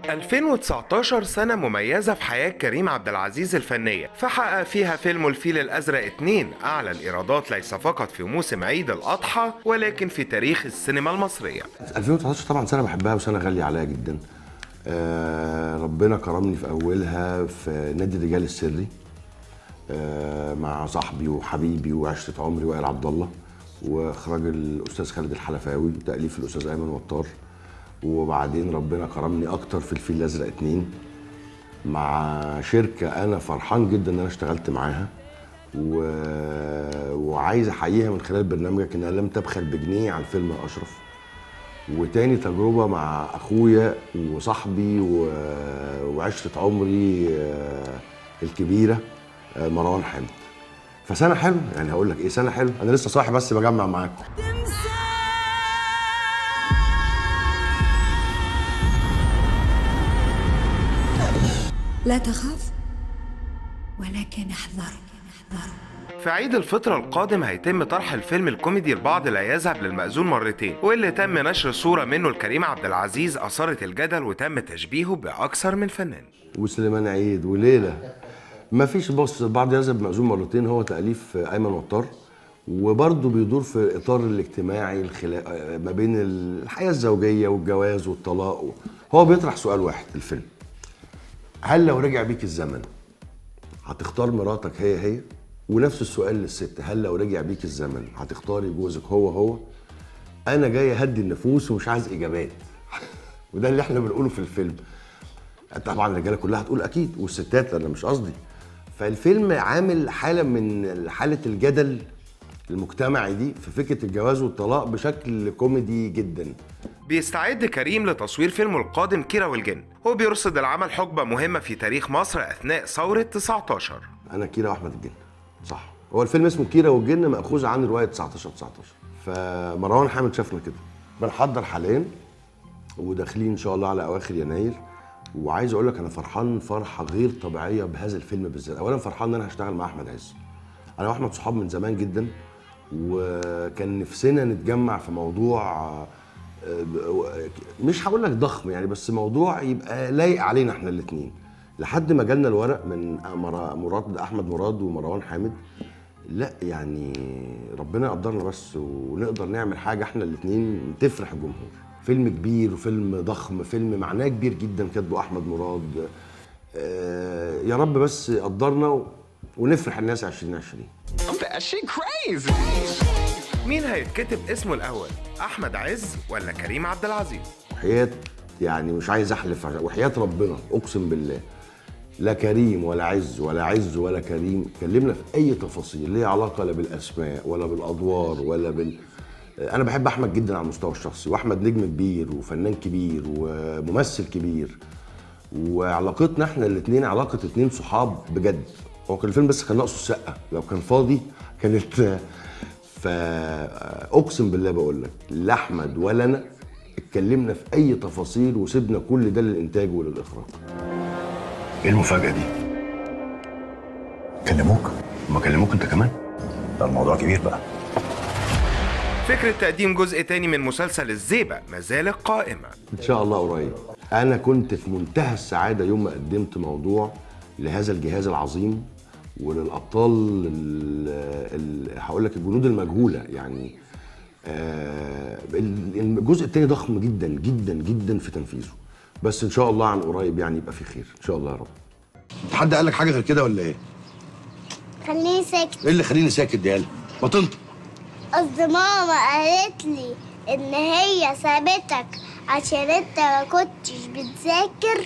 2019 سنة مميزة في حياة كريم عبد العزيز الفنية فحقق فيها فيلم الفيل الأزرق 2 أعلى الإيرادات ليس فقط في موسم عيد الأضحى ولكن في تاريخ السينما المصرية 2019 طبعا سنه بحبها وسنه غاليه عليا جدا آه ربنا كرمني في اولها في نادي الرجال السري آه مع صاحبي وحبيبي وعشره عمري وائل عبد الله واخراج الاستاذ خالد الحلفاوي وتاليف الاستاذ ايمن وطار وبعدين ربنا كرمني اكتر في الفيل الازرق اتنين مع شركه انا فرحان جدا ان انا اشتغلت معاها و... وعايز احييها من خلال برنامجك انها لم تبخل بجنيه على الفيلم يا اشرف وتاني تجربة مع أخويا وصاحبي و... وعشرة عمري آه، الكبيرة آه، مروان حامد فسنة حلوة يعني هقول لك إيه سنة حلوة أنا لسه صاحي بس بجمع معاكم لا تخاف ولكن احذر احذر في عيد الفطر القادم هيتم طرح الفيلم الكوميدي البعض لا يذهب للمأذون مرتين واللي تم نشر صورة منه لكريم عبد العزيز أثارت الجدل وتم تشبيهه بأكثر من فنان وسليمان عيد وليلة ما فيش بص بعض يذهب مأذون مرتين هو تأليف أيمن وطار وبرضه بيدور في إطار الاجتماعي الخلا... ما بين الحياة الزوجية والجواز والطلاق هو بيطرح سؤال واحد الفيلم هل لو رجع بيك الزمن هتختار مراتك هي هي ونفس السؤال للست هل لو رجع بيك الزمن هتختاري جوزك هو هو انا جاي اهدي النفوس ومش عايز اجابات وده اللي احنا بنقوله في الفيلم طبعا الرجاله كلها هتقول اكيد والستات انا مش قصدي فالفيلم عامل حاله من حاله الجدل المجتمعي دي في فكره الجواز والطلاق بشكل كوميدي جدا بيستعد كريم لتصوير فيلمه القادم كيرة والجن وبيرصد العمل حقبة مهمة في تاريخ مصر أثناء ثورة 19 انا كيرة واحمد الجن صح هو الفيلم اسمه كيرة والجن ماخوذ عن روايه 19 19 فمروان حامد شافنا كده بنحضر حاليا وداخلين ان شاء الله على اواخر يناير وعايز اقول لك انا فرحان فرحه غير طبيعيه بهذا الفيلم بالذات اولا فرحان ان انا هشتغل مع احمد عز انا واحمد صحاب من زمان جدا وكان نفسنا نتجمع في موضوع آه، مش هقول لك ضخم يعني بس موضوع يبقى لايق علينا احنا الاثنين لحد ما جالنا الورق من مرا- مراد احمد مراد ومروان حامد لا يعني ربنا يقدرنا بس ونقدر نعمل حاجه احنا الاثنين تفرح الجمهور فيلم كبير وفيلم ضخم فيلم معناه كبير جدا كاتبه احمد مراد آه يا رب بس يقدرنا و- ونفرح الناس 2020 That shit crazy. مين هيتكتب اسمه الأول أحمد عز ولا كريم عبد العزيز وحياة يعني مش عايز احلف عشان وحياة ربنا اقسم بالله لا كريم ولا عز ولا عز ولا كريم كلمنا في اي تفاصيل ليها علاقه لا بالاسماء ولا بالادوار ولا بال انا بحب احمد جدا على المستوى الشخصي واحمد نجم كبير وفنان كبير وممثل كبير وعلاقتنا احنا الاثنين علاقه اتنين صحاب بجد هو كان الفيلم بس كان ناقصه السقه لو كان فاضي كانت فاقسم بالله بقول لك لا احمد ولا انا اتكلمنا في اي تفاصيل وسيبنا كل ده للانتاج وللاخراج ايه المفاجأة دي؟ كلموك؟ ما كلموك انت كمان؟ ده الموضوع كبير بقى فكرة تقديم جزء تاني من مسلسل الزيبة ما زالت قائمة ان شاء الله قريب انا كنت في منتهى السعاده يوم ما قدمت موضوع لهذا الجهاز العظيم وللابطال ال- ال- هقول لك الجنود المجهوله يعني آه، ال- الجزء الثاني ضخم جدا جدا جدا في تنفيذه بس ان شاء الله عن قريب يعني يبقى في خير ان شاء الله يا رب حد قال لك حاجه غير كده ولا ايه خليني ساكت ايه اللي خليني ساكت دي قال ما تنطق قصدي ماما قالت لي ان هي سابتك عشان انت ما كنتش بتذاكر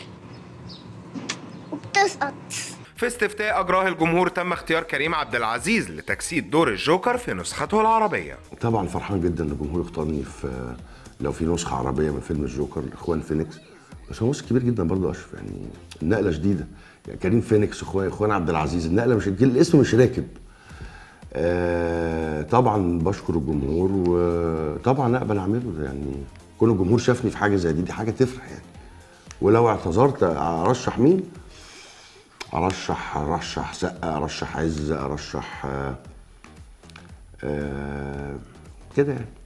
وبتسقط في استفتاء أجراه الجمهور تم اختيار كريم عبد العزيز لتجسيد دور الجوكر في نسخته العربية طبعا فرحان جدا ان الجمهور اختارني في لو في نسخه عربيه من فيلم الجوكر اخوان فينيكس بس هو ممثل كبير جدا برضه اشرف يعني النقله شديده يعني كريم فينيكس اخوان اخوان عبد العزيز النقله مش الاسم مش راكب آه طبعا بشكر الجمهور وطبعا لا بعمله يعني كون الجمهور شافني في حاجه زي دي دي حاجه تفرح يعني ولو اعتذرت ارشح مين ارشح ارشح سقا ارشح عز ارشح آه آه كده يعني